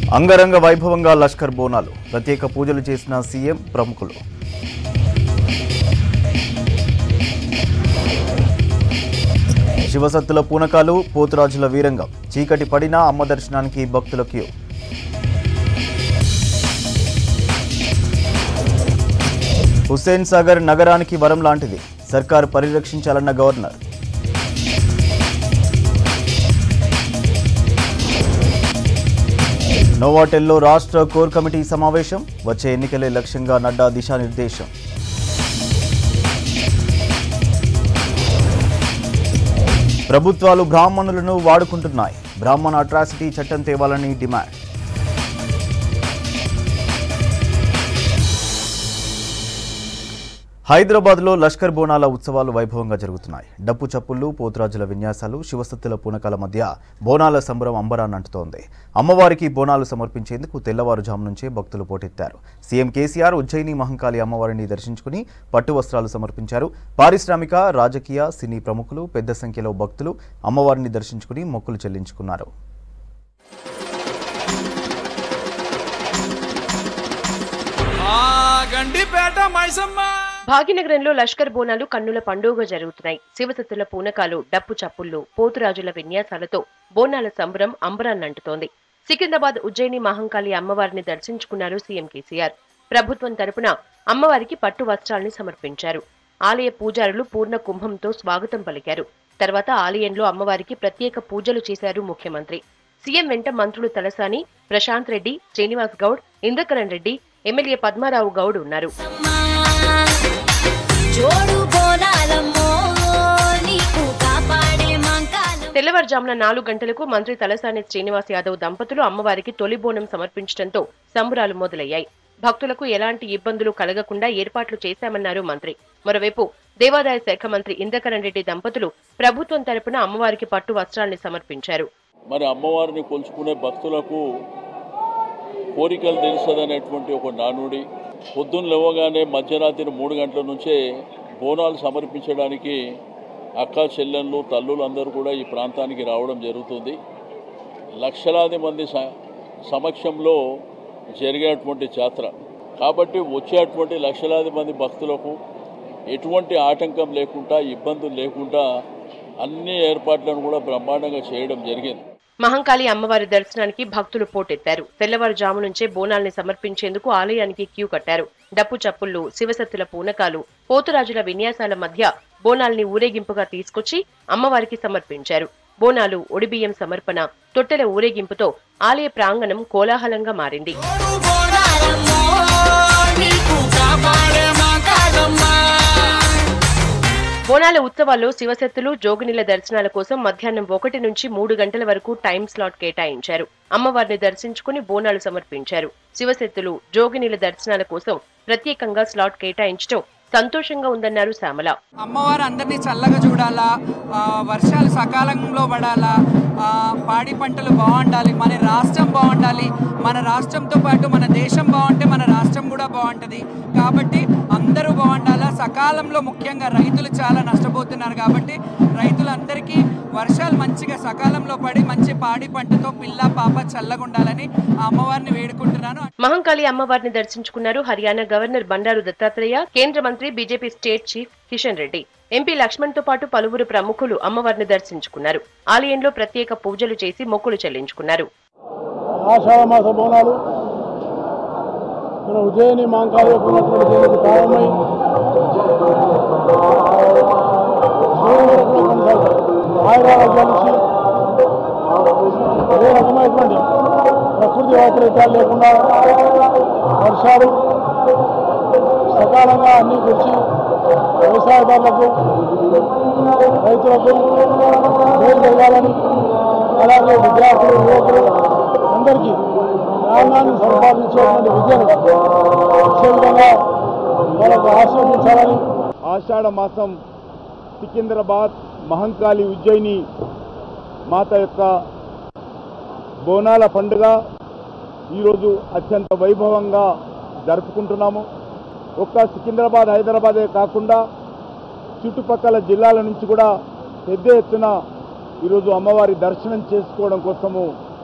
అంగరంగ వైభవంగా లష్కర్ బోనాలు ప్రత్యేక పూజలు చేసిన సీఎం ప్రముఖులు శివసత్తుల పూనకాలు పోతురాజుల వీరంగం చీకటి పడినా అమ్మ దర్శనానికి భక్తుల క్యూ హుస్సేన్ సాగర్ నగరానికి వరం లాంటిది సర్కారు పరిరక్షించాలన్న గవర్నర్ నోవాటెల్లో రాష్ట్ర కోర్ కమిటీ సమావేశం వచ్చే ఎన్నికలే లక్ష్యంగా నడ్డా దిశానిర్దేశం ప్రభుత్వాలు బ్రాహ్మణులను వాడుకుంటున్నాయి బ్రాహ్మణ అట్రాసిటీ చట్టం తేవాలని డిమాండ్ హైదరాబాద్లో లష్కర్ బోనాల ఉత్సవాలు వైభవంగా జరుగుతున్నాయి డప్పు చప్పుళ్ళు పోతురాజుల విన్యాసాలు శివసత్తుల పూనకాల మధ్య బోనాల సంబరం అంబరాన్ని అంటుతోంది అమ్మవారికి బోనాలు సమర్పించేందుకు తెల్లవారుజాము నుంచే భక్తులు పోటెత్తారు సీఎం కేసీఆర్ ఉజ్జయిని మహంకాళి అమ్మవారిని దర్శించుకుని పట్టు వస్త్రాలు సమర్పించారు పారిశ్రామిక రాజకీయ సినీ ప్రముఖులు పెద్ద సంఖ్యలో భక్తులు అమ్మవారిని దర్శించుకుని మొక్కులు చెల్లించుకున్నారు ఆ గండిపేట మైసమ్మ భాగ్యనగరంలో లష్కర్ బోనాలు కన్నుల పండుగ జరుగుతున్నాయి శివసత్తుల పూనకాలు డప్పు చప్పుళ్ళు పోతురాజుల విన్యాసాలతో బోనాల సంబరం అంబరాన్నంటుతోంది సికింద్రాబాద్ ఉజ్జయిని మహంకాళి అమ్మవారిని దర్శించుకున్నారు సీఎం కేసీఆర్ ప్రభుత్వం తరపున అమ్మవారికి పట్టు వస్త్రాల్ని సమర్పించారు ఆలయ పూజారులు పూర్ణ కుంభంతో స్వాగతం పలికారు తర్వాత ఆలయంలో అమ్మవారికి ప్రత్యేక పూజలు చేశారు ముఖ్యమంత్రి సీఎం వెంట మంత్రులు తలసాని ప్రశాంత్ రెడ్డి శ్రీనివాస్ గౌడ్ ఇంద్రకరణ్ రెడ్డి ఎమ్మెల్యే పద్మారావు గౌడ్ ఉన్నారు జోడు బోనాలమ్మో నీకు కాపాడే మంకాలం తెల్లవారుజామున నాలుగు గంటలకు మంత్రి తలసాని శ్రీనివాస్ యాదవ్ దంపతులు అమ్మవారికి తొలి బోనం సమర్పించడంతో సంబరాలు మొదలయ్యాయి భక్తులకు ఎలాంటి ఇబ్బందులు కలగకుండా ఏర్పాట్లు చేశామన్నారు మంత్రి మరోవైపు దేవాదాయ శాఖ మంత్రి ఇంద్రకరణ్ రెడ్డి దంపతులు ప్రభుత్వం తరపున అమ్మవారికి పట్టు వస్త్రాల్ని సమర్పించారు మరి అమ్మవారిని కొలుచుకునే భక్తులకు కోరికలు తెలుస్తుందనేటువంటి ఒక నానుడి పొద్దున్న లేవగానే మధ్యరాత్రి మూడు గంటల నుంచే బోనాలు సమర్పించడానికి అక్క చెల్లెళ్ళు తల్లులు అందరూ కూడా ఈ ప్రాంతానికి రావడం జరుగుతుంది లక్షలాది మంది స- సమక్షంలో జరిగేటువంటి జాతర కాబట్టి వచ్చేటువంటి లక్షలాది మంది భక్తులకు ఎటువంటి ఆటంకం లేకుండా ఇబ్బందులు లేకుండా అన్ని ఏర్పాట్లను కూడా బ్రహ్మాండంగా చేయడం జరిగింది మహంకాళి అమ్మవారి దర్శనానికి భక్తులు పోటెత్తారు తెల్లవారుజాము నుంచే బోనాల్ని సమర్పించేందుకు ఆలయానికి క్యూ కట్టారు డప్పు చప్పుళ్ళు శివసత్తుల పూనకాలు పోతురాజుల విన్యాసాల మధ్య బోనాల్ని ఊరేగింపుగా తీసుకొచ్చి అమ్మవారికి సమర్పించారు బోనాలు ఒడిబియ్యం సమర్పణ తొట్టెల ఊరేగింపుతో ఆలయ ప్రాంగణం కోలాహలంగా మారింది జోడు బోనాలమ్మో నీకు కాపాడే మంకాలమ్మ బోనాల ఉత్సవాల్లో శివశక్తులు జోగినిల దర్శనాల కోసం మధ్యాహ్నం ఒకటి నుంచి మూడు గంటల వరకు టైం స్లాట్ కేటాయించారు అమ్మవారిని దర్శించుకుని బోనాలు సమర్పించారు శివశక్తులు జోగినిల దర్శనాల కోసం ప్రత్యేకంగా స్లాట్ కేటాయించడం సంతోషంగా ఉందన్నారు శ్యామల అమ్మవారు అందరినీ చల్లగా చూడాలా ఆ, వర్షాలు సకాలంలో పడాలా ఆ, పాడి పంటలు బాగుండాలి మన రాష్ట్రం బాగుండాలి మన రాష్ట్రంతో పాటు మన దేశం బాగుంటే మన రాష్ట్రం కూడా బాగుంటుంది కాబట్టి అందరూ బాగుండాలా సకాలంలో ముఖ్యంగా రైతులు చాలా నష్టపోతున్నారు కాబట్టి రైతులందరికీ వర్షాలు మంచిగా సకాలంలో పడి మంచి పాడి పంటతో పిల్ల పాప చల్లగా ఉండాలని ఆ అమ్మవారిని వేడుకుంటున్నాను మహంకాళి అమ్మవారిని దర్శించుకున్నారు హర్యానా గవర్నర్ బండారు దత్తాత్రేయ కేంద్ర మంత్రి BJP state chief Kishan Reddy MP Laxman తో పాటు పలువురు ప్రముఖులు అమ్మవారిని దర్శించుకున్నారు ఆలయంలో ప్రత్యేక పూజలు చేసి మొక్కులు చెల్లించుకున్నారు ఆషాఢ మాస బోనాలు మన ఉజ్జయిని మాంకాళి యొక్క ఉన్నటువంటి దీనికి ప్రారంభమై శివుని వరకు కొనసాగుతాయి ఆయురారోగ్యాల నుంచి ఏ రకమైనటువంటి ప్రకృతి వైపరీత్యాలు లేకుండా వర్షాలు సకాలంగా అన్ని గురించి వ్యవసాయదారులకు రైతులకు మేలు జరగాలని అలాగే విద్యార్థులు యువకులు అందరికీ జ్ఞానాన్ని సంపాదించేటువంటి విద్యను ఇచ్చే విధంగా వాళ్ళకు ఆశీర్వదించాలని ఆషాఢ మాసం సికింద్రాబాద్ మహంకాళి ఉజ్జయిని మాత యొక్క బోనాల పండుగ ఈరోజు అత్యంత వైభవంగా జరుపుకుంటున్నాము ఒక్క సికింద్రాబాద్ హైదరాబాదే కాకుండా చుట్టుపక్కల జిల్లాల నుంచి కూడా పెద్ద ఎత్తున ఈరోజు అమ్మవారి దర్శనం చేసుకోవడం కోసము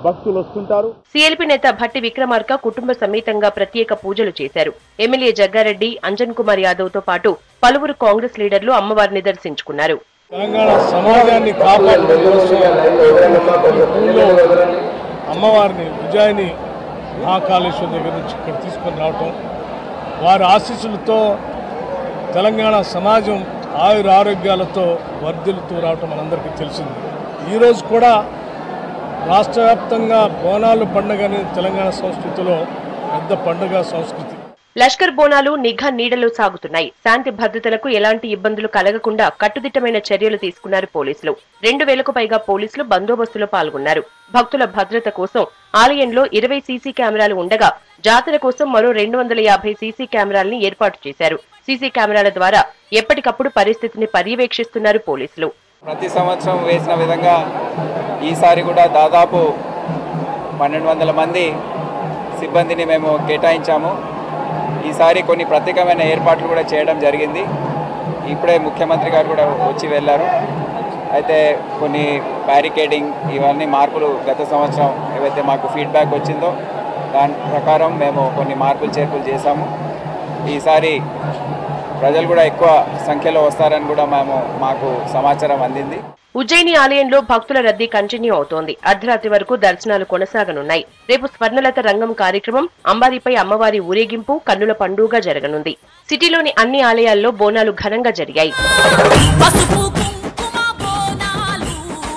భక్తులు వస్తుంటారు సీఎల్పీ నేత భట్టి విక్రమార్క కుటుంబ సమేతంగా ప్రత్యేక పూజలు చేశారు ఎమ్మెల్యే జగ్గారెడ్డి అంజన్ కుమార్ యాదవ్ తో పాటు పలువురు కాంగ్రెస్ లీడర్లు అమ్మవారిని దర్శించుకున్నారు తెలంగాణ సమాజాన్ని కాపాడడం కోసం ఈ ఊళ్ళో అమ్మవారిని విజయాన్ని మహాకాళేశ్వరం దగ్గర నుంచి ఇక్కడ తీసుకొని రావటం వారి ఆశీస్సులతో తెలంగాణ సమాజం ఆయుర ఆరోగ్యాలతో వర్ధిల్లుతూ రావటం మనందరికీ తెలిసింది ఈరోజు కూడా రాష్ట్ర వ్యాప్తంగా బోనాలు పండుగ అనేది తెలంగాణ సంస్కృతిలో పెద్ద పండుగ సంస్కృతి లష్కర్ బోనాలు నిఘా నీడలో సాగుతున్నాయి శాంతి భద్రతలకు ఎలాంటి ఇబ్బందులు కలగకుండా కట్టుదిట్టమైన చర్యలు తీసుకున్నారు పోలీసులు రెండు వేలకు పైగా పోలీసులు బందోబస్తులో పాల్గొన్నారు భక్తుల భద్రత కోసం ఆలయంలో ఇరవై సీసీ కెమెరాలు ఉండగా జాతర కోసం మరో రెండు వందల యాభై సీసీ కెమెరాల్ని ఏర్పాటు చేశారు సీసీ కెమెరాల ద్వారా ఎప్పటికప్పుడు పరిస్థితిని పర్యవేక్షిస్తున్నారు పోలీసులు ప్రతి సంవత్సరం వేసిన విధంగా ఈసారి కూడా దాదాపు పన్నెండు వందల మంది సిబ్బందిని మేము కేటాయించాము ఈసారి కొన్ని ప్రత్యేకమైన ఏర్పాట్లు కూడా చేయడం జరిగింది ఇప్పుడే ముఖ్యమంత్రి గారు కూడా వచ్చి వెళ్ళారు అయితే కొన్ని బ్యారికేడింగ్ ఇవన్నీ మార్పులు గత సంవత్సరం ఏవైతే మాకు ఫీడ్బ్యాక్ వచ్చిందో దాని ప్రకారం మేము కొన్ని మార్పులు చేర్పులు చేశాము ఈసారి ప్రజలు కూడా ఎక్కువ సంఖ్యలో వస్తారని కూడా మేము మాకు సమాచారం అందింది ఉజ్జయిని ఆలయంలో భక్తుల రద్దీ కంటిన్యూ అవుతోంది అర్ధరాత్రి వరకు దర్శనాలు కొనసాగనున్నాయి రేపు స్వర్ణలత రంగం కార్యక్రమం అంబారిపై అమ్మవారి ఊరేగింపు కన్నుల పండుగ జరగనుంది సిటీలోని అన్ని ఆలయాల్లో బోనాలు ఘనంగా జరిగాయి పసుపు కుంకుమ బోనాలు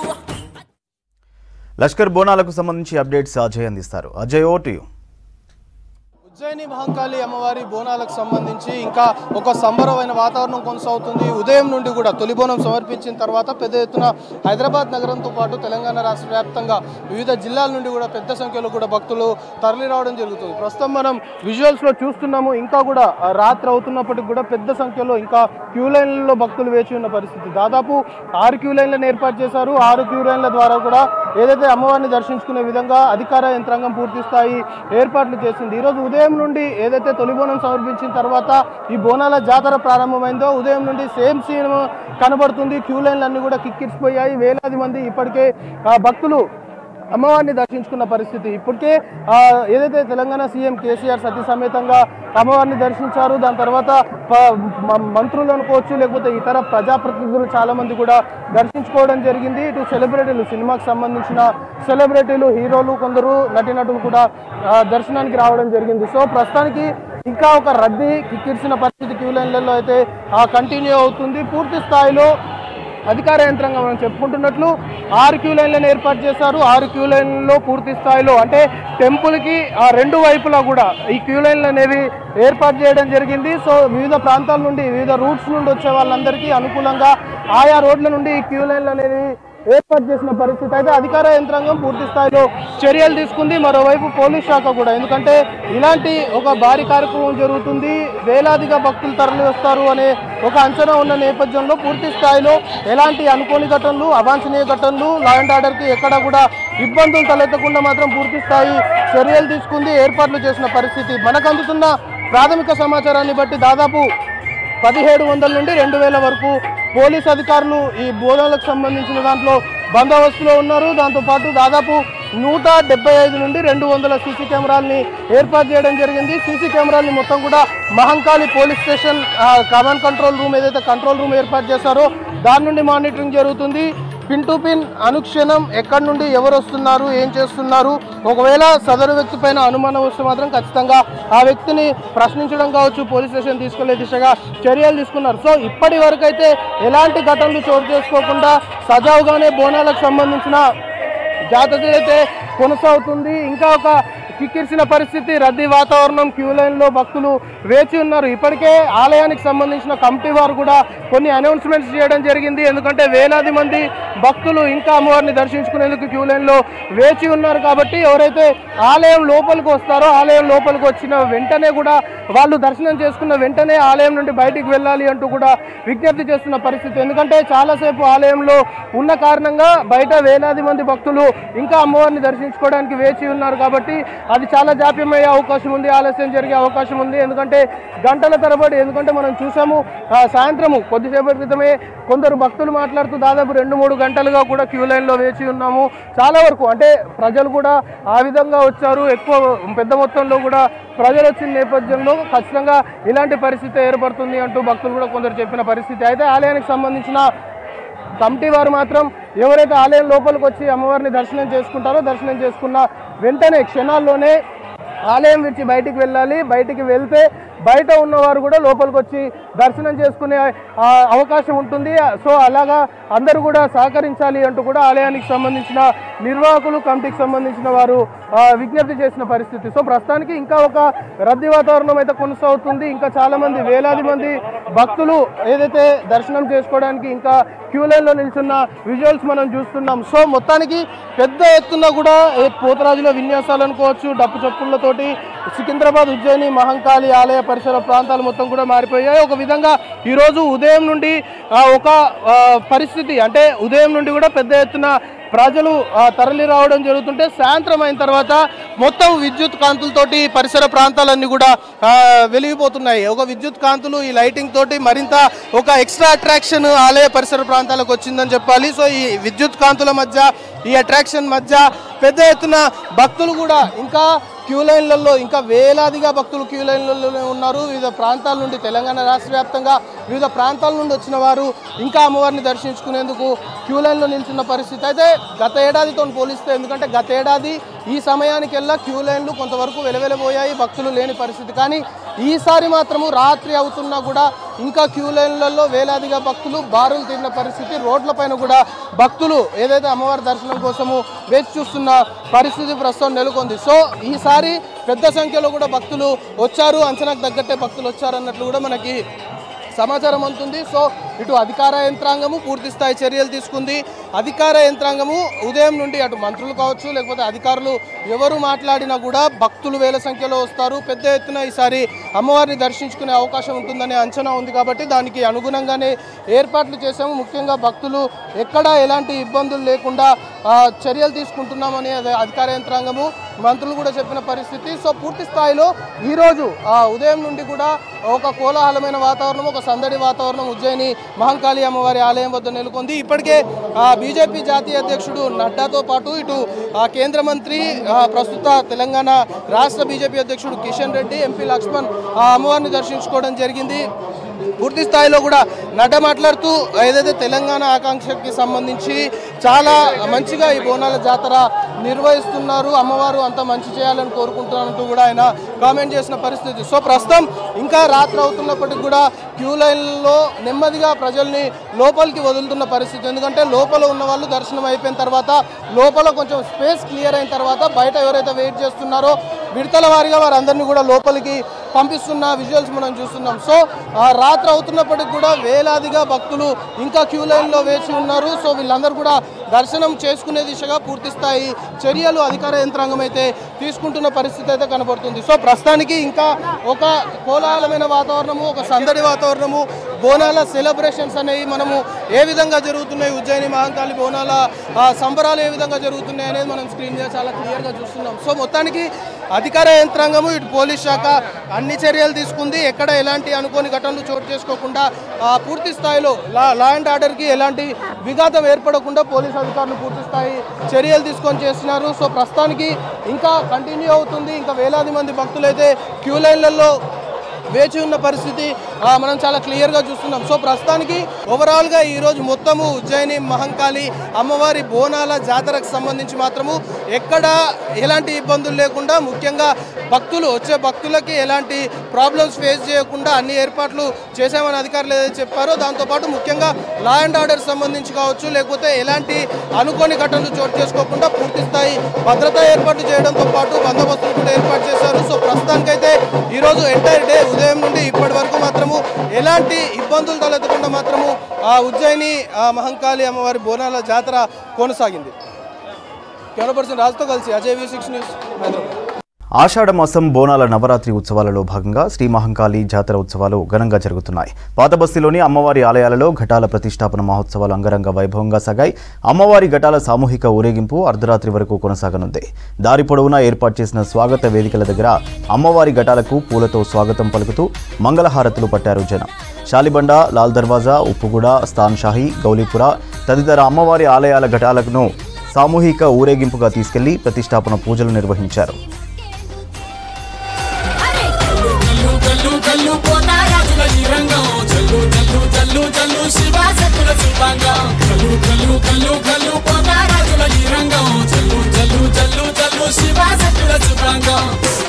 లష్కర్ బోనాలకు సంబంధించి అప్డేట్స్ అజయ్ అందిస్తారు Ajay over to you. Ujjaini Mahankali అమ్మవారి బోనాలకు సంబంధించి ఇంకా ఒక సంబరమైన వాతావరణం కొనసాగుతుంది ఉదయం నుండి కూడా తొలి బోనం సమర్పించిన తర్వాత పెద్ద ఎత్తున హైదరాబాద్ నగరంతో పాటు తెలంగాణ రాష్ట్ర వ్యాప్తంగా వివిధ జిల్లాల నుండి కూడా పెద్ద సంఖ్యలో కూడా భక్తులు తరలి రావడం జరుగుతుంది ప్రస్తుతం మనం విజువల్స్ లో చూస్తున్నాము ఇంకా కూడా ఆ, రాత్రి అవుతున్నప్పటికి కూడా పెద్ద సంఖ్యలో ఇంకా క్యూ లైన్లలో భక్తులు వేచి ఉన్న పరిస్థితి దాదాపు ఆరు క్యూ లైన్లను ఏర్పాటు చేశారు ఆరు క్యూ లైన్ల ద్వారా కూడా ఏదైతే అమ్మవారిని దర్శించుకునే విధంగా అధికార యంత్రాంగం పూర్తి స్థాయి ఏర్పాట్లు చేసింది ఈరోజు ఉదయం నుండి ఏదైతే తొలి బోనం సమర్పించిన తర్వాత ఈ బోనాల జాతర ప్రారంభమైందో ఉదయం నుండి సేమ్ సీన్ కనబడుతుంది క్యూ లైన్లు అన్ని కూడా కిక్కిరిసిపోయాయి వేలాది మంది ఇప్పటికే ఆ, భక్తులు అమ్మవారిని దర్శించుకున్న పరిస్థితి ఇప్పటికే ఆ, ఏదైతే తెలంగాణ సీఎం కేసీఆర్ సతీ సమేతంగా అమ్మవారిని దర్శించారు దాని తర్వాత ప- మ- మంత్రులు అనుకోవచ్చు లేకపోతే ఇతర ప్రజాప్రతినిధులు చాలా మంది కూడా దర్శించుకోవడం జరిగింది ఇటు సెలబ్రిటీలు సినిమాకి సంబంధించిన సెలబ్రిటీలు హీరోలు కొందరు నటీనటులు కూడా ఆ, దర్శనానికి రావడం జరిగింది సో ప్రస్తుతానికి ఇంకా ఒక రద్దీ కిక్కిరిసిన పరిస్థితి క్యూ లైన్లలో అయితే కంటిన్యూ అవుతుంది పూర్తి స్థాయిలో అధికార యంత్రాంగం మనం చెప్పుకుంటున్నట్లు ఆరు క్యూ లైన్లను ఏర్పాటు చేశారు ఆరు క్యూ లైన్లలో పూర్తి స్థాయిలో అంటే టెంపుల్కి ఆ రెండు వైపులా కూడా ఈ క్యూ లైన్లు అనేవి ఏర్పాటు చేయడం జరిగింది సో వివిధ ప్రాంతాల నుండి వివిధ రూట్స్ నుండి వచ్చే వాళ్ళందరికీ అనుకూలంగా ఆయా రోడ్ల నుండి ఈ క్యూ లైన్లు అనేవి ఏర్పాటు చేసిన పరిస్థితి అయితే అధికార యంత్రాంగం పూర్తి స్థాయిలో చర్యలు తీసుకుంది మరోవైపు పోలీస్ శాఖ కూడా ఎందుకంటే ఇలాంటి ఒక భారీ కార్యక్రమం జరుగుతుంది వేలాదిగా భక్తులు తరలి వస్తారు అనే ఒక అంచనా ఉన్న నేపథ్యంలో పూర్తి స్థాయిలో ఎలాంటి అనుకోని ఘటనలు అవాంఛనీయ ఘటనలు లా అండ్ ఆర్డర్కి ఎక్కడ కూడా ఇబ్బందులు తలెత్తకుండా మాత్రం పూర్తి స్థాయి చర్యలు తీసుకుంది ఏర్పాట్లు చేసిన పరిస్థితి మనకు అందుతున్న ప్రాథమిక సమాచారాన్ని బట్టి దాదాపు పదిహేడు వందల నుండి రెండు వేల వరకు పోలీస్ అధికారులు ఈ బోనాలకు సంబంధించిన దాంట్లో బందోబస్తులో ఉన్నారు దాంతోపాటు దాదాపు నూట డెబ్బై ఐదు నుండి రెండు వందల సీసీ కెమెరాల్ని ఏర్పాటు చేయడం జరిగింది సీసీ కెమెరాల్ని మొత్తం కూడా మహంకాళి పోలీస్ స్టేషన్ ఆ, కమాండ్ కంట్రోల్ రూమ్ ఏదైతే కంట్రోల్ రూమ్ ఏర్పాటు చేశారో దాని నుండి మానిటరింగ్ జరుగుతుంది పిన్ టు పిన్ అనుక్షణం ఎక్కడి నుండి ఎవరు వస్తున్నారు ఏం చేస్తున్నారు ఒకవేళ సదరు వ్యక్తి పైన అనుమానం వస్తే మాత్రం ఖచ్చితంగా ఆ వ్యక్తిని ప్రశ్నించడం కావచ్చు పోలీస్ స్టేషన్ తీసుకెళ్లే దిశగా చర్యలు తీసుకున్నారు సో ఇప్పటి వరకు అయితే ఎలాంటి ఘటనలు చోటు చేసుకోకుండా సజావుగానే బోనాలకు సంబంధించిన జాతర అయితే కొనసాగుతుంది ఇంకా ఒక కిక్కిరిసిన పరిస్థితి రద్దీ వాతావరణం క్యూ లైన్లో భక్తులు వేచి ఉన్నారు ఇప్పటికే ఆలయానికి సంబంధించిన కమిటీ వారు కూడా కొన్ని అనౌన్స్మెంట్స్ చేయడం జరిగింది ఎందుకంటే వేలాది మంది భక్తులు ఇంకా అమ్మవారిని దర్శించుకునేందుకు క్యూ లైన్లో వేచి ఉన్నారు కాబట్టి ఎవరైతే ఆలయం లోపలికి వస్తారో ఆలయం లోపలికి వచ్చిన వెంటనే కూడా వాళ్ళు దర్శనం చేసుకున్న వెంటనే ఆలయం నుండి బయటికి వెళ్ళాలి అంటూ కూడా విజ్ఞప్తి చేస్తున్న పరిస్థితి ఎందుకంటే చాలాసేపు ఆలయంలో ఉన్న కారణంగా బయట వేలాది మంది భక్తులు ఇంకా అమ్మవారిని దర్శించుకోవడానికి వేచి ఉన్నారు కాబట్టి అది చాలా జాప్యం అయ్యే అవకాశం ఉంది ఆలస్యం జరిగే అవకాశం ఉంది ఎందుకంటే గంటల తరబడి ఎందుకంటే మనం చూసాము ఆ, సాయంత్రము కొద్దిసేపటి క్రితమే కొందరు భక్తులు మాట్లాడుతూ దాదాపు రెండు మూడు గంటలుగా కూడా క్యూ లైన్లో వేచి ఉన్నాము చాలా వరకు అంటే ప్రజలు కూడా ఆ విధంగా వచ్చారు ఎక్కువ పెద్ద మొత్తంలో కూడా ప్రజలు వచ్చిన నేపథ్యంలో ఖచ్చితంగా ఇలాంటి పరిస్థితి ఏర్పడుతుంది అంటూ భక్తులు కూడా కొందరు చెప్పిన పరిస్థితి అయితే ఆలయానికి సంబంధించిన కమిటీ వారు మాత్రం ఎవరైతే ఆలయం లోపలికి వచ్చి అమ్మవారిని దర్శనం చేసుకుంటారో దర్శనం చేసుకున్న వెంటనే క్షణాల్లోనే ఆలయం విడిచి బయటికి వెళ్ళాలి బయటికి వెళ్తే బయట ఉన్నవారు కూడా లోపలికి వచ్చి దర్శనం చేసుకునే ఆ, అవకాశం ఉంటుంది సో అలాగా అందరూ కూడా సహకరించాలి అంటూ కూడా ఆలయానికి సంబంధించిన నిర్వాహకులు కమిటీకి సంబంధించిన వారు ఆ, విజ్ఞప్తి చేసిన పరిస్థితి సో ప్రస్తుతానికి ఇంకా ఒక రద్దీ వాతావరణం అయితే కొనసాగుతుంది ఇంకా చాలా మంది వేలాది మంది భక్తులు ఏదైతే దర్శనం చేసుకోవడానికి ఇంకా క్యూ లైన్లో నిల్చున్న విజువల్స్ మనం చూస్తున్నాం సో మొత్తానికి పెద్ద ఎత్తున కూడా ఏ పోతరాజుల విన్యాసాలు అనుకోవచ్చు డప్పు చప్పుళ్లతోటి సికింద్రాబాద్ ఉజ్జయిని మహంకాళి ఆలయ పరిసర ప్రాంతాలు మొత్తం కూడా మారిపోయాయి ఒక విధంగా ఈరోజు ఉదయం నుండి ఆ, ఒక ఆ, పరిస్థితి అంటే ఉదయం నుండి కూడా పెద్ద ఎత్తున ప్రజలు ఆ, తరలి రావడం జరుగుతుంటే సాయంత్రం అయిన తర్వాత మొత్తం విద్యుత్ కాంతులతోటి పరిసర ప్రాంతాలన్నీ కూడా ఆ, వెలిగిపోతున్నాయి ఒక విద్యుత్ కాంతులు ఈ లైటింగ్ తోటి మరింత ఒక ఎక్స్ట్రా అట్రాక్షన్ ఆలయ పరిసర ప్రాంతాలకు వచ్చిందని చెప్పాలి సో ఈ విద్యుత్ కాంతుల మధ్య ఈ అట్రాక్షన్ మధ్య పెద్ద ఎత్తున భక్తులు కూడా ఇంకా క్యూ లైన్లలో ఇంకా వేలాదిగా భక్తులు క్యూ లైన్లలో ఉన్నారు వివిధ ప్రాంతాల నుండి తెలంగాణ రాష్ట్ర వ్యాప్తంగా వివిధ ప్రాంతాల నుండి వచ్చిన వారు ఇంకా అమ్మవారిని దర్శించుకునేందుకు క్యూ లైన్లో నిల్చున్న పరిస్థితి అయితే గత ఏడాదితో పోలిస్తే ఎందుకంటే గత ఏడాది ఈ సమయానికెల్లా క్యూ లైన్లు కొంతవరకు వెలవెలబోయాయి భక్తులు లేని పరిస్థితి కానీ ఈసారి మాత్రము రాత్రి అవుతున్నా కూడా ఇంకా క్యూ లైన్లలో వేలాదిగా భక్తులు బారులు తీరిన పరిస్థితి రోడ్లపైన కూడా భక్తులు ఏదైతే అమ్మవారి దర్శనం కోసము వేచి చూస్తున్న పరిస్థితి ప్రస్తుతం నెలకొంది సో ఈసారి పెద్ద సంఖ్యలో కూడా భక్తులు వచ్చారు అంచనాకు తగ్గట్టే భక్తులు వచ్చారు అన్నట్లు కూడా మనకి సమాచారం అందుతుంది సో ఇటు అధికార యంత్రాంగము పూర్తి స్థాయి చర్యలు తీసుకుంది అధికార యంత్రాంగము ఉదయం నుండి అటు మంత్రులు కావచ్చు లేకపోతే అధికారులు ఎవరు మాట్లాడినా కూడా భక్తులు వేల సంఖ్యలో వస్తారు పెద్ద ఎత్తున ఈసారి అమ్మవారిని దర్శించుకునే అవకాశం ఉంటుందనే అంచనా ఉంది కాబట్టి దానికి అనుగుణంగానే ఏర్పాట్లు చేశాము ముఖ్యంగా భక్తులు ఎక్కడా ఎలాంటి ఇబ్బందులు లేకుండా ఆ, చర్యలు తీసుకుంటున్నామని అదే అధికార యంత్రాంగము మంత్రులు కూడా చెప్పిన పరిస్థితి సో పూర్తి స్థాయిలో ఈరోజు ఆ ఉదయం నుండి కూడా ఒక కోలాహలమైన వాతావరణం ఒక సందడి వాతావరణం ఉజ్జయిని మహంకాళి అమ్మవారి ఆలయం వద్ద నెలకొంది ఇప్పటికే ఆ, బీజేపీ జాతీయ అధ్యక్షుడు నడ్డాతో పాటు ఇటు ఆ, కేంద్ర మంత్రి ఆ, ప్రస్తుత తెలంగాణ రాష్ట్ర బీజేపీ అధ్యక్షుడు కిషన్ రెడ్డి ఎంపీ లక్ష్మణ్ ఆ అమ్మవారిని దర్శించుకోవడం జరిగింది పూర్తి స్థాయిలో కూడా నడ్డ మాట్లాడుతూ ఏదైతే తెలంగాణ ఆకాంక్షకి సంబంధించి చాలా మంచిగా ఈ బోనాల జాతర నిర్వహిస్తున్నారు అమ్మవారు అంత మంచి చేయాలని కోరుకుంటున్నారంటూ కూడా ఆయన కామెంట్ చేసిన పరిస్థితి సో ప్రస్తుతం ఇంకా రాత్రి అవుతున్నప్పటికి కూడా క్యూ లైన్లో నెమ్మదిగా ప్రజల్ని లోపలికి వదులుతున్న పరిస్థితి ఎందుకంటే లోపల ఉన్న వాళ్ళు దర్శనం అయిపోయిన తర్వాత లోపల కొంచెం స్పేస్ క్లియర్ అయిన తర్వాత బయట ఎవరైతే వెయిట్ చేస్తున్నారో విడతల వారిగా వారందరినీ కూడా లోపలికి పంపిస్తున్న విజువల్స్ మనం చూస్తున్నాం సో ఆ రాత్రి అవుతున్నప్పటికి కూడా వేలాదిగా భక్తులు ఇంకా క్యూ లైన్లో వేచి ఉన్నారు సో వీళ్ళందరూ కూడా దర్శనం చేసుకునే దిశగా పూర్తి స్థాయి చర్యలు అధికార యంత్రాంగం అయితే తీసుకుంటున్న పరిస్థితి అయితే కనబడుతుంది సో ప్రస్తుతానికి ఇంకా ఒక కోలాహలమైన వాతావరణము ఒక సందడి వాతావరణము బోనాల సెలబ్రేషన్స్ అనేవి మనము ఏ విధంగా జరుగుతున్నాయి ఉజ్జయిని మహంకాళి బోనాల ఆ, సంబరాలు ఏ విధంగా జరుగుతున్నాయి అనేది మనం స్క్రీన్ మీద చాలా క్లియర్గా చూస్తున్నాం సో మొత్తానికి అధికార యంత్రాంగము ఇటు పోలీస్ శాఖ అన్ని చర్యలు తీసుకుంది ఎక్కడ ఎలాంటి అనుకోని ఘటనలు చోటు చేసుకోకుండా ఆ, పూర్తి స్థాయిలో లా లా అండ్ ఆర్డర్కి ఎలాంటి విఘాతం ఏర్పడకుండా పోలీస్ అధికారులు పూర్తి స్థాయి చర్యలు తీసుకొని చేస్తున్నారు సో ప్రస్తుతానికి ఇంకా కంటిన్యూ అవుతుంది ఇంకా వేలాది మంది భక్తులైతే క్యూ లైన్లలో వేచి ఉన్న పరిస్థితి ఆ, మనం చాలా క్లియర్గా చూస్తున్నాం సో ప్రస్తుతానికి ఓవరాల్గా ఈరోజు మొత్తము ఉజ్జయిని మహంకాళి అమ్మవారి బోనాల జాతరకు సంబంధించి మాత్రము ఎక్కడ ఎలాంటి ఇబ్బందులు లేకుండా ముఖ్యంగా భక్తులు వచ్చే భక్తులకి ఎలాంటి ప్రాబ్లమ్స్ ఫేస్ చేయకుండా అన్ని ఏర్పాట్లు చేశామని అధికారులు ఏదైతే చెప్పారో దాంతోపాటు ముఖ్యంగా లా అండ్ ఆర్డర్ సంబంధించి కావచ్చు లేకపోతే ఎలాంటి అనుకోని ఘటనలు చోటు చేసుకోకుండా పూర్తి స్థాయి భద్రతా ఏర్పాటు చేయడంతో పాటు బందోబస్తులు కూడా ఏర్పాటు చేశారు సో ప్రస్తుతానికైతే ఈరోజు ఎంటైర్ డే ఉదయం నుండి ఇప్పటి వరకు మాత్రము ఎలాంటి ఇబ్బందులు తలెత్తకుండా మాత్రము ఆ ఉజ్జయిని ఆ మహంకాళి అమ్మవారి బోనాల జాతర కొనసాగింది కెమెరా పర్సన్ రాజుతో కలిసి Ajay V six news Hyderabad Ashadha మాసం బోనాల నవరాత్రి ఉత్సవాలలో భాగంగా శ్రీ మహంకాళి జాతర ఉత్సవాలు ఘనంగా జరుగుతున్నాయి పాతబస్తీలోని అమ్మవారి ఆలయాలలో ఘటాల ప్రతిష్టాపన మహోత్సవాలు అంగరంగ వైభవంగా సాగాయి అమ్మవారి ఘటాల సామూహిక ఊరేగింపు అర్ధరాత్రి వరకు కొనసాగనుంది దారి పొడవునా ఏర్పాటు చేసిన స్వాగత వేదికల దగ్గర అమ్మవారి ఘటాలకు పూలతో స్వాగతం పలుకుతూ మంగళహారతులు పట్టారు జనం శాలిబండ లాల్ దర్వాజా ఉప్పుగూడ స్థాన్ షాహి గౌలీపుర తదితర అమ్మవారి ఆలయాల ఘటాలను సామూహిక ఊరేగింపుగా తీసుకెళ్లి ప్రతిష్టాపన పూజలు నిర్వహించారు కల్లు కల్లు కల్లు పోతారాజుల ఈ రంగం జల్లు జల్లు జల్లు జల్లు శివాసతుల శివాంగం కల్లు కల్లు కల్లు కల్లు పోతారాజుల ఈ రంగం జల్లు జల్లు జల్లు జల్లు శివాసతుల శివాంగం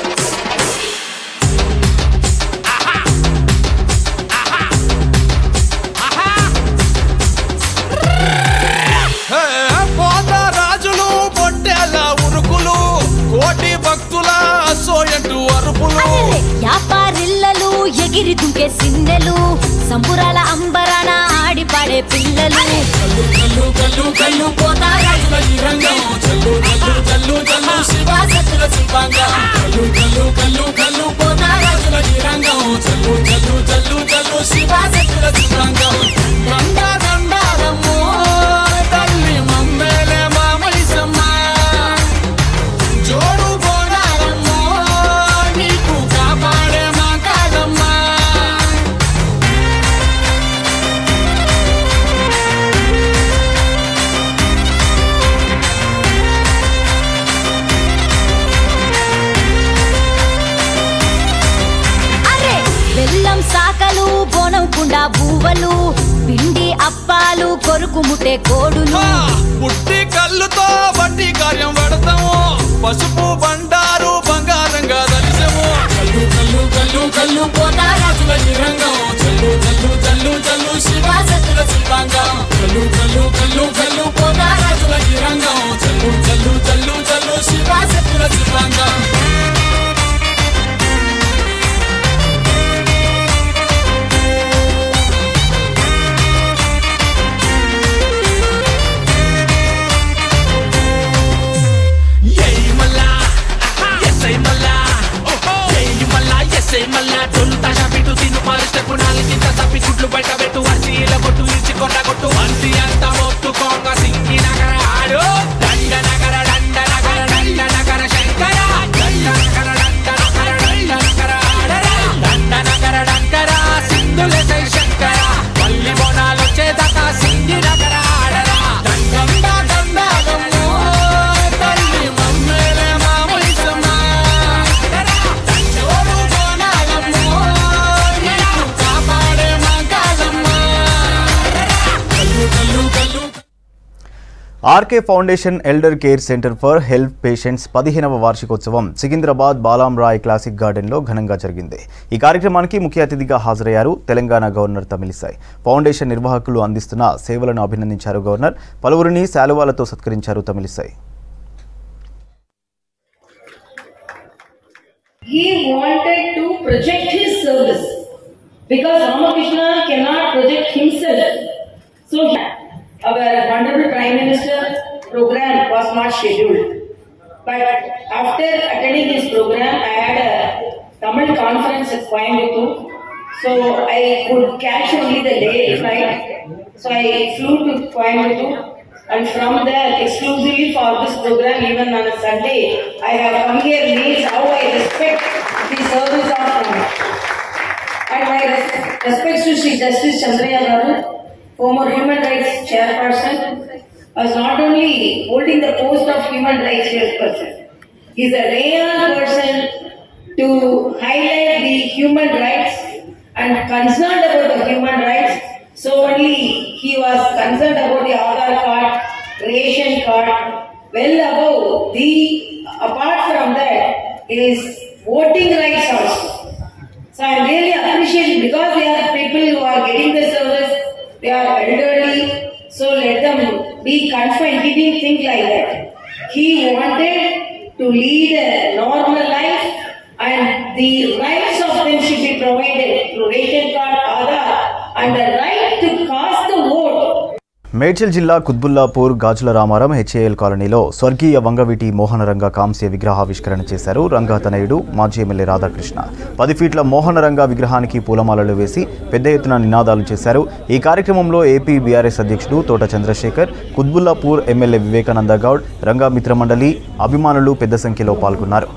రాజులు పొట్టేల ఉరుకులు కోటి భక్తుల సోయంటు అరుపులు వ్యాపారిల్లలు ఎగిరి దుంకే సిన్నెలు సంబురాల అంబరాన ఆడి పాడే పిల్లలు కల్లు కల్లు కల్లు కల్లు పోతారాజుల ఈ రంగం జల్లు జల్లు జల్లు జల్లు శివాసతుల శివాంగం కల్లు కల్లు కల్లు కల్లు పోతారాజుల ఈ రంగం జల్లు జల్లు జల్లు జల్లు శివాసతుల శివాంగం దండ దండారమ్మో తల్లి మమ్మేలే మామలిసమ్మ జోడు బోనారమ్మో నీకు కాపాడే మా కాదమ్మా అరే బెల్లం సాకలు బోనం కుండా బూవలు పిండి అప్పాలు కొరుకు ముట్టే కోడులు పుట్టి కళ్ళుతో బట్టి కార్యం పడతాము పసుపు బండారు బంగారంగా దలిసము కల్లు కల్లు కల్లు కల్లు పోతారాజుల ఈ రంగం జల్లు జల్లు జల్లు జల్లు శివాసతుల శివాంగం కల్లు కల్లు కల్లు కల్లు పోతారాజుల ఈ రంగం జల్లు జల్లు జల్లు జల్లు శివాసతుల శివాంగం ఏయ్ మల్లా ఎస్ఐ మల్లా ఏయ్ మల్లా ఎస్ఐ మల్లా దొంత షాపిటు తిను పాలిస్టకు నాలుగింత తప్పి గుడ్లు బయట పెట్టు అసీల కొట్టు ఇచ్చి కొండ కొట్టు అంతి అంత మొత్తుకోంగ సింగి నగర ఆడు దండ నగర దండ నగర దండ నగర శంకర దండ నగర దండ నగర దండ నగర ఆడరా దండ నగర డంకర సింధులే సై శంకర మల్లి బోనాలు వచ్చేదాకా సింగి నగర ఆడరా దండ దండ గమ్మో తల్లి మమ్మేలే మామూలిసమ్మ దండోరు బోనాలమ్మో నీకు కాపాడే మా కాదమ్మ కల్లు కల్లు కల్లు RK foundation elder care centre for health patients పదిహేనవ వార్షికోత్సవం సికింద్రాబాద్ బాలాం రాయ్ క్లాసిక్ గార్డెన్లో ఘనంగా జరిగింది ఈ కార్యక్రమానికి ముఖ్య అతిథిగా హాజరయ్యారు తెలంగాణ గవర్నర్ తమిళిసాయ్ ఫౌండేషన్ నిర్వాహకులు అందిస్తున్న సేవలను అభినందించారు గవర్నర్ పలువురిని శాలువాలతో సత్కరించారు Tamilisai he wanted to project his service because Ramakrishna cannot project himself. So our Honorable Prime Minister program was not scheduled. But after attending this program, I had a Tamil conference at Coimbatore. So I could catch only the day flight. So I flew to Coimbatore and from there exclusively for this program even on a Sunday I have come here means how I respect the service of Rama. And my res- respects to Sri Justice Chandraya Garu, former Human Rights Chairperson, was not only holding the post of Human Rights Chairperson, he is a rare person to highlight the human rights and concerned about the human rights. So only he was concerned about the Aadhaar card, ration card, well above the, apart from that, is voting rights also. So I really appreciate because they are people who are getting the service, they are elderly, so let them be confined. He didn't think like that. He wanted to lead a normal life and the rights of them should be provided through ration card, Aadhaar and the right to cast the vote మేడ్ మేడ్చల్ జిల్లా కుత్బుల్లాపూర్ గాజుల Ramaram HAL కాలనీలో స్వర్గీయ వంగవీటి మోహనరంగ కాంస్య విగ్రహావిష్కరణ చేశారు రంగా తనయుడు మాజీ MLA Radhakrishna పది ఫీట్ల మోహనరంగ విగ్రహానికి పూలమాలలు వేసి పెద్ద ఎత్తున నినాదాలు చేశారు ఈ కార్యక్రమంలో ఏపీ బీఆర్ఎస్ అధ్యక్షుడు తోట చంద్రశేఖర్ కుత్బుల్లాపూర్ ఎమ్మెల్యే వివేకానంద గౌడ్ రంగా మిత్రమండలి అభిమానులు పెద్ద సంఖ్యలో పాల్గొన్నారు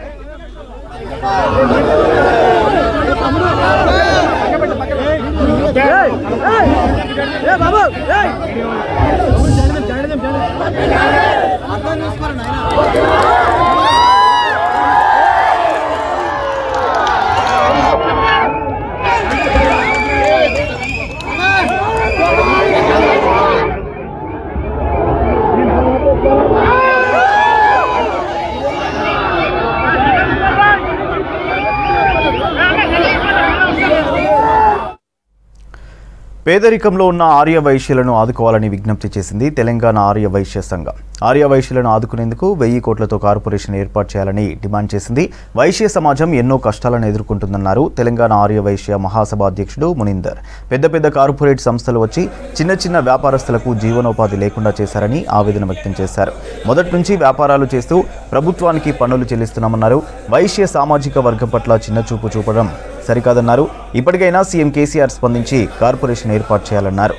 పేదరికంలో ఉన్న ఆర్య వైశ్యులను ఆదుకోవాలని విజ్ఞప్తి చేసింది తెలంగాణ ఆర్య వైశ్య సంఘం ఆర్య వైశ్యులను ఆదుకునేందుకు వెయ్యి కోట్లతో కార్పొరేషన్ ఏర్పాటు చేయాలని డిమాండ్ చేసింది వైశ్య సమాజం ఎన్నో కష్టాలను ఎదుర్కొంటుందన్నారు తెలంగాణ ఆర్య వైశ్య మహాసభ అధ్యక్షుడు మునిందర్ పెద్ద పెద్ద కార్పొరేట్ సంస్థలు వచ్చి చిన్న చిన్న వ్యాపారస్తులకు జీవనోపాధి లేకుండా చేశారని ఆవేదన వ్యక్తం చేశారు మొదటి నుంచి వ్యాపారాలు చేస్తూ ప్రభుత్వానికి పన్నులు చెల్లిస్తున్నామన్నారు వైశ్య సామాజిక వర్గం పట్ల చిన్నచూపు చూపడం సరికాదన్నారు ఇప్పటికైనా సీఎం కేసీఆర్ స్పందించి కార్పొరేషన్ ఏర్పాటు చేయాలన్నారు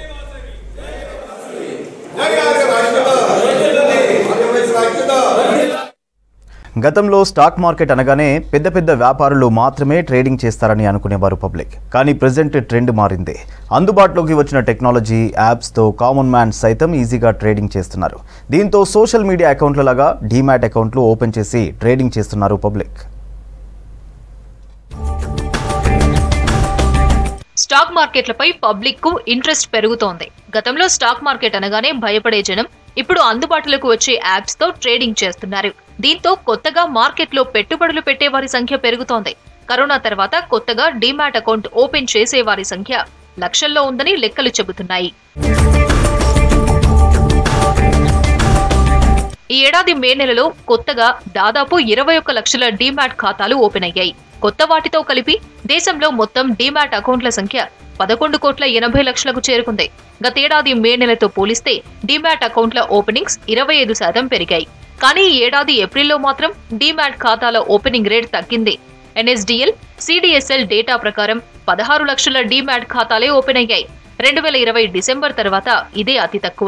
గతంలో స్టాక్ మార్కెట్ అనగానే పెద్ద పెద్ద వ్యాపారులు మాత్రమే ట్రేడింగ్ చేస్తారని అనుకునేవారు పబ్లిక్ కానీ ప్రజెంట్ ట్రెండ్ మారింది అందుబాటులోకి వచ్చిన టెక్నాలజీ యాప్స్తో కామన్ మ్యాన్ సైతం ఈజీగా ట్రేడింగ్ చేస్తున్నారు దీంతో సోషల్ మీడియా అకౌంట్ల లాగా డీమ్యాట్ అకౌంట్లు ఓపెన్ చేసి ట్రేడింగ్ చేస్తున్నారు పబ్లిక్ స్టాక్ మార్కెట్లపై పబ్లిక్ కు ఇంట్రెస్ట్ పెరుగుతోంది గతంలో స్టాక్ మార్కెట్ అనగానే భయపడే జనం ఇప్పుడు అందుబాటులోకి వచ్చే యాప్స్ తో ట్రేడింగ్ చేస్తున్నారు దీంతో కొత్తగా మార్కెట్లో పెట్టుబడులు పెట్టే వారి సంఖ్య పెరుగుతోంది కరోనా తర్వాత కొత్తగా డీమ్యాట్ అకౌంట్ ఓపెన్ చేసే వారి సంఖ్య లక్షల్లో ఉందని లెక్కలు చెబుతున్నాయి ఈ ఏడాది మే నెలలో కొత్తగా దాదాపు ఇరవై ఒక్క లక్షల డీమ్యాట్ ఖాతాలు ఓపెన్ అయ్యాయి కొత్త వాటితో కలిపి దేశంలో మొత్తం డీమ్యాట్ అకౌంట్ల సంఖ్య పదకొండు కోట్ల ఎనభై లక్షలకు చేరుకుంది గతేడాది మే నెలతో పోలిస్తే డీమ్యాట్ అకౌంట్ల ఓపెనింగ్స్ ఇరవై ఐదు శాతం పెరిగాయి కానీ ఈ ఏడాది ఏప్రిల్లో మాత్రం డీమ్యాట్ ఖాతాల ఓపెనింగ్ రేట్ తగ్గింది ఎన్ఎస్డిఎల్ సిడిఎస్ఎల్ డేటా ప్రకారం పదహారు లక్షల డీమ్యాట్ ఖాతాలే ఓపెన్ అయ్యాయి రెండు వేల ఇరవై డిసెంబర్ తర్వాత ఇదే అతి తక్కువ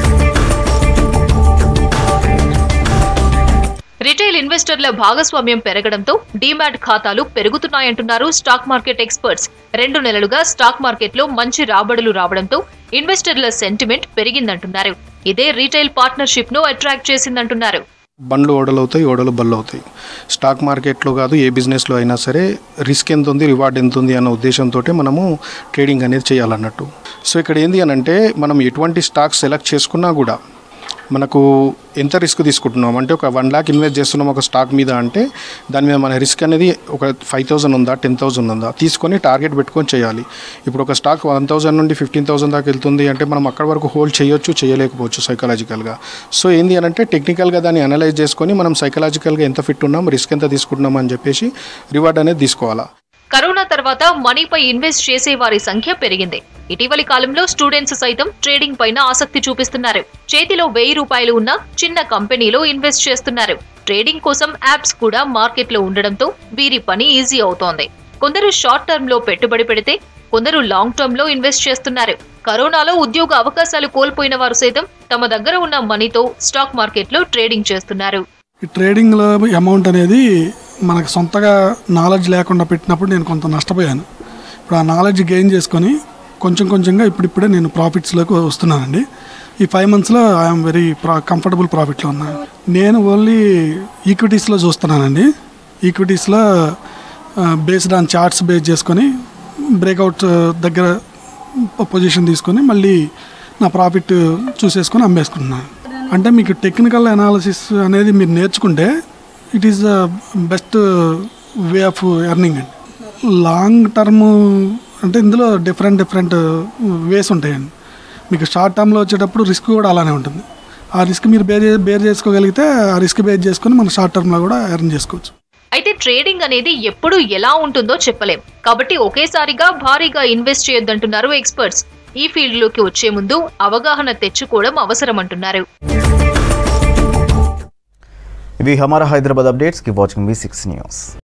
రిటైల్ ఇన్వెస్టర్ల భాగస్వామ్యం పెరగడంతో డీమ్యాట్ ఖాతాలు పెరుగుతున్నాయంటున్నారు స్టాక్ మార్కెట్ ఎక్స్పర్ట్స్ రెండు నెలలుగా స్టాక్ మార్కెట్లో మంచి రాబడులు రావడంతో ఇన్వెస్టర్ల సెంటిమెంట్ పెరిగిందంటున్నారు ఇదే రీటైల్ పార్ట్నర్షిప్ ను అట్రాక్ట్ చేసిందంటున్నారు బండ్లు ఓడలు అవుతాయి ఓడలు బళ్ళు అవుతాయి స్టాక్ మార్కెట్లో కాదు ఏ బిజినెస్లో అయినా సరే రిస్క్ ఎంత ఉంది రివార్డ్ ఎంత ఉంది అన్న ఉద్దేశంతో మనము ట్రేడింగ్ అనేది చేయాలన్నట్టు సో ఇక్కడ ఏంది అని అంటే మనం ఎటువంటి స్టాక్ సెలెక్ట్ చేసుకున్నా కూడా మనకు ఎంత రిస్క్ తీసుకుంటున్నాం అంటే ఒక వన్ ల్యాక్ ఇన్వెస్ట్ చేస్తున్నాం ఒక స్టాక్ మీద అంటే దాని మీద మన రిస్క్ అనేది ఒక ఫైవ్ థౌసండ్ ఉందా టెన్ థౌసండ్ ఉందా తీసుకొని టార్గెట్ పెట్టుకొని చేయాలి ఇప్పుడు ఒక స్టాక్ వన్ థౌసండ్ నుండి ఫిఫ్టీన్ థౌసండ్ దాకా వెళ్తుంది అంటే మనం అక్కడ వరకు హోల్డ్ చేయొచ్చు చేయలేకపోవచ్చు సైకలాజికల్గా సో ఏంది అని అంటే టెక్నికల్గా దాన్ని అనలైజ్ చేసుకొని మనం సైకలాజికల్గా ఎంత ఫిట్ ఉన్నాం రిస్క్ ఎంత తీసుకుంటున్నాం అని చెప్పేసి రివార్డ్ అనేది తీసుకోవాలా కరోనా తర్వాత మనీపై ఇన్వెస్ట్ చేసే వారి సంఖ్య పెరిగింది ఇటీవలి కాలంలో స్టూడెంట్స్ సైతం ట్రేడింగ్ పైన ఆసక్తి చూపిస్తున్నారు చేతిలో వెయ్యి రూపాయలు ఉన్న చిన్న కంపెనీలో ఇన్వెస్ట్ చేస్తున్నారు ట్రేడింగ్ కోసం యాప్స్ కూడా మార్కెట్లో ఉండడంతో వీరి పని ఈజీ అవుతోంది కొందరు షార్ట్ టర్మ్ లో పెట్టుబడి పెడితే కొందరు లాంగ్ టర్మ్ లో ఇన్వెస్ట్ చేస్తున్నారు కరోనాలో ఉద్యోగ అవకాశాలు కోల్పోయిన వారు సైతం తమ దగ్గర ఉన్న మనీతో స్టాక్ మార్కెట్లో ట్రేడింగ్ చేస్తున్నారు ఈ ట్రేడింగ్లో అమౌంట్ అనేది మనకు సొంతగా నాలెడ్జ్ లేకుండా పెట్టినప్పుడు నేను కొంత నష్టపోయాను ఇప్పుడు ఆ నాలెడ్జ్ గెయిన్ చేసుకొని కొంచెం కొంచెంగా ఇప్పుడిప్పుడే నేను ప్రాఫిట్స్లోకి వస్తున్నానండి ఈ ఫైవ్ మంత్స్లో ఐఎమ్ వెరీ ప్రా కంఫర్టబుల్ ప్రాఫిట్లో ఉన్నాను నేను ఓన్లీ ఈక్విటీస్లో చూస్తున్నానండి ఈక్విటీస్లో బేస్డ్ ఆన్ చార్ట్స్ బేస్ చేసుకొని బ్రేక్అవుట్ దగ్గర పొజిషన్ తీసుకొని మళ్ళీ నా ప్రాఫిట్ చూసేసుకొని అమ్మేసుకుంటున్నాను అంటే మీకు టెక్నికల్ అనాలిసిస్ అనేది మీరు నేర్చుకుంటే it is the best way of earning అండి లాంగ్ టర్మ్ అంటే ఇందులో డిఫరెంట్ డిఫరెంట్ వేస్ ఉంటాయండి మీకు షార్ట్ టర్మ్లో వచ్చేటప్పుడు రిస్క్ కూడా అలానే ఉంటుంది ఆ రిస్క్ మీరు బేర్ బేర్ చేసుకోగలిగితే ఆ రిస్క్ బేర్ చేసుకొని మన షార్ట్ టర్మ్లో కూడా ఎర్న్ చేసుకోవచ్చు అయితే ట్రేడింగ్ అనేది ఎప్పుడు ఎలా ఉంటుందో చెప్పలేం కాబట్టి ఒకేసారిగా భారీగా ఇన్వెస్ట్ చేయొద్దంటున్నారు ఎక్స్పర్ట్స్ ఈ ఫీల్డ్లోకి వచ్చే ముందు అవగాహన తెచ్చుకోవడం అవసరమంటున్నారు ఇవి హమారా హైదరాబాద్ అప్డేట్స్ కి వాచింగ్ మీ సిక్స్ న్యూస్